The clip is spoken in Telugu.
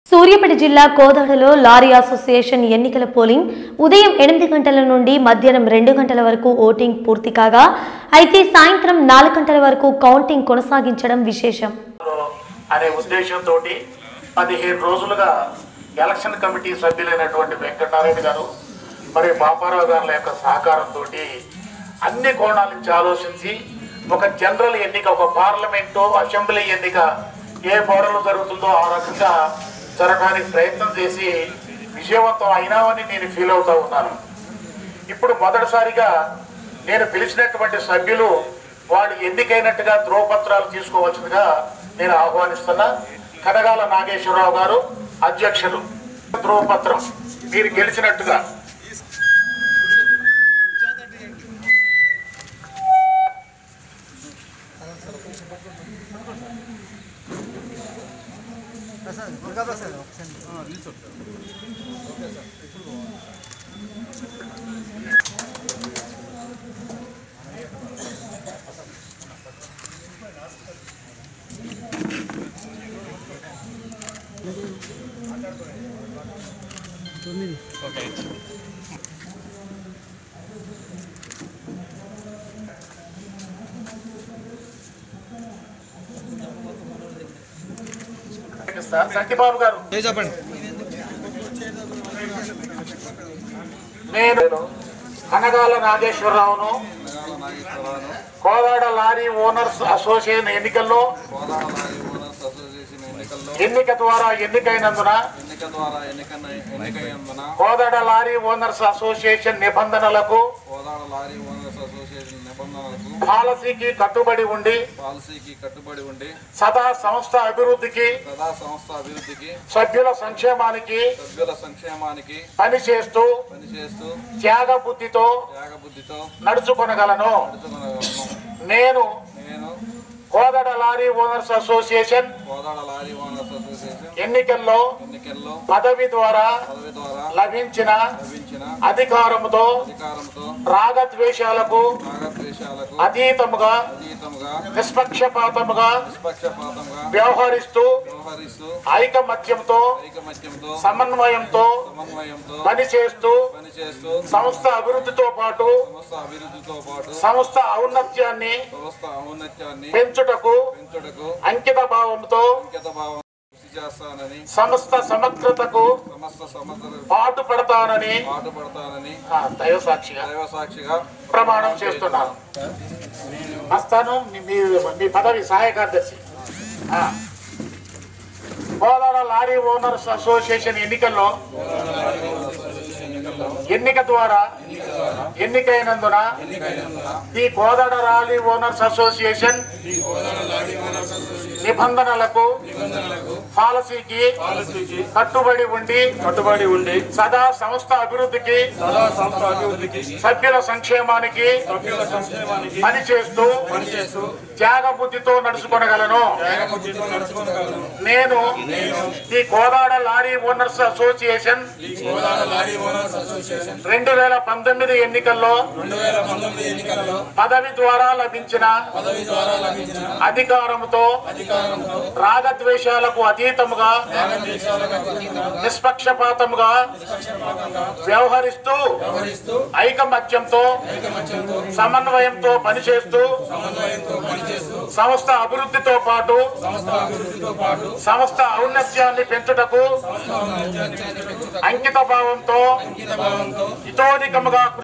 సూర్యాపేట జిల్లా కోదాడలో లారీ అసోసియేషన్ ఎన్నికల పోలింగ్ ఉదయం ఎనిమిది గంటల నుండి మధ్యాహ్నం రెండు గంటల వరకు ఓటింగ్ పూర్తి కాగా అయితే సాయంత్రం నాలుగు గంటల వరకు కౌంటింగ్ కొనసాగించడం విశేషం అనే ఉద్దేశంతో పదిహేను రోజులుగా ఎలక్షన్ కమిటీ సభ్యులైనటువంటి వెంకటనారాయణ గారు మరి పాపారావు గారుల యొక్క సహకారంతో అన్ని కోణాల నుంచి ఆలోచించి ఒక జనరల్ ఎన్నిక ఒక పార్లమెంటు అసెంబ్లీ ఎన్నిక ఏ బోర్డర్లో జరుగుతుందో ఆ రకంగా జరగడానికి ప్రయత్నం చేసి విజయవంతం అయినామని నేను ఫీల్ అవుతా ఉన్నాను ఇప్పుడు మొదటిసారిగా నేను పిలిచినటువంటి సభ్యులు వాళ్ళు ఎన్నికైనట్టుగా ధ్రువపత్రాలు తీసుకోవాల్సిందిగా నేను ఆహ్వానిస్తున్నా కనగాల నాగేశ్వరరావు గారు అధ్యక్షులు ధ్రువపత్రం మీరు గెలిచినట్టుగా సార్ సంటిబాబు గారు చెప్పండి నేను కనగాల నాగేశ్వరరావును తెలంగాణ నాగేశ్వరరావును కోదాడ లారీ ఓనర్స్ అసోసియేషన్ ఎన్నికల్లో కోదాడ లారీ ఓనర్స్ అసోసియేషన్ ఎన్నికల్లో ఎన్నిక ద్వారా ఎన్నికైనందున ఎన్నిక ద్వారా ఎన్నికన్న ఎన్నికైనందున కోదాడ లారీ ఓనర్స్ అసోసియేషన్ నిబంధనలకు కోదాడ లారీ ఓనర్స్ అసోసియేషన్ నిబంధనలకు పాలసీకి కట్టుబడి ఉండి పాలసీకి కట్టుబడి ఉండి సదా సంస్థ అభివృద్ధికి ప్రజా సంస్థ అభివృద్ధికి సభ్యుల సంక్షేమానికి సభ్యుల సంక్షేమానికి పనిచేస్తూ పనిచేస్తూ త్యాగ బుద్ధితో త్యాగబుద్ధితో నడుచుకొనగలను నడుచుకునగలను నేను నేను Kodad lorry owners association Kodad lorry owners association ఎన్నికల్లో ఎన్నికల్లో పదవి ద్వారా పదవి ద్వారా లభించిన లభించిన అధికారముతో అధికారంతో రాగద్వేషాలకు రాగద్వేషాలకు అతీతముగా అతీతంగా నిష్పక్షపాతముగా నిష్పక్షపాతంగా వ్యవహరిస్తూ వ్యవహరిస్తూ ఐకమత్యంతో ఐకమత్యంతో సమన్వయంతో సమన్వయంతో పనిచేస్తూ పనిచేస్తూ సంస్థ అభివృద్ధితో పాటు సంస్థ అభివృద్ధితో పాటు సంస్థ ఔన్నత్యాన్ని సంస్థ ఔన్నత్యాన్ని పెంచుటకు పెంచుటకు అంకిత భావంతో అంకిత భావం కృషి చేస్తానని సంస్థ సమగ్రతకు సమస్త సమగ్ర పాటు పడతానని పాటుపడతానని ఆ, దైవ సాక్షిగా దైవ సాక్షిగా ప్రమాణం చేస్తున్నాను వస్తాను మీ- మీ మీ పదవి సహాయ కార్యదర్శి ఆ. కోదాడ లారీ ఓనర్స్ అసోసియేషన్ ఎన్నికల్లో ఎన్నిక ద్వారా ఎన్నికైనందున ఈ కోదాడ లారీ ఓనర్స్ అసోసియేషన్ నిబంధనలకు పాలసీకి కట్టుబడి ఉండి కట్టుబడి ఉండి సదా సంస్థ అభివృద్ధికి సదా సంస్థ అభివృద్ధికి సభ్యుల సంక్షేమానికి సభ్యుల సంక్షేమానికి పనిచేస్తూ పనిచేస్తూ త్యాగ బుద్ధితో నడుచుకొనగలను త్యాగబుద్ధితో నడుచుకోగలను నేను ఈ కోదాడ లారీ ఓనర్స్ అసోసియేషన్ ఈ కోదాడ లారీ ఓనర్స్ అసోసియేషన్ రెండు వేల పంతొమ్మిది ఎన్నికల్లో రెండు వేల పంతొమ్మిది ఎన్నికలలో పదవి ద్వారా లభించిన పదవి ద్వారా లభించిన అధికారంతో అధికారంతో రాగద్వేషాలకు అతీతముగా దేశాలకు అతీతంగా నిష్పక్షపాతముగా నిష్పక్షపాతంగా వ్యవహరిస్తూ వ్యవహరిస్తూ ఐకమత్యంతో ఐకమత్యంతో సమన్వయంతో పనిచేస్తూ సమన్వయంతో పనిచేస్తూ సంస్థ అభివృద్ధితో పాటు సంస్థ అభివృద్ధితో పాటు సంస్థ ఔన్నత్యాన్ని పెంచుటకు సంస్థ ఔన్నత్యాన్ని పెంచుటకు అంకిత భావంతో అంకిత భావంతో ఇతోధికముగా